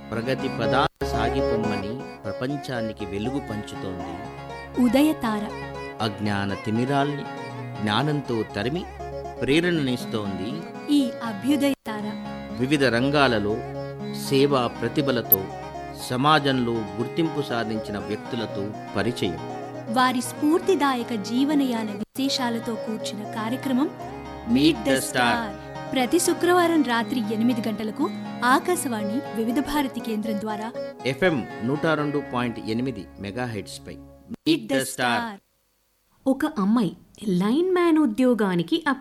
ప్రగతి పదా సాగిపొమ్మని ప్రపంచానికి వెలుగు పంచుతోంది ఉదయతార అజ్ఞాన తిమిరాల్ని జ్ఞానంతో తరిమి ప్రేరణనిస్తోంది ఈ అభ్యుదయ తార వివిధ రంగాలలో సేవా ప్రతిభలతో సమాజంలో గుర్తింపు సాధించిన వ్యక్తులతో పరిచయం వారి స్ఫూర్తిదాయక జీవనయాన విశేషాలతో కూర్చిన కార్యక్రమం మీట్ ద స్టార్ ప్రతి శుక్రవారం రాత్రి ఎనిమిది గంటలకు ఆకాశవాణి వివిధ భారతి కేంద్రం ద్వారా ఎఫ్ఎం నూట రెండు పాయింట్ ఎనిమిది మెగాహెడ్స్ పై మీట్ ద స్టార్ ఒక అమ్మాయి లైన్ మ్యాన్ ఉద్యోగానికి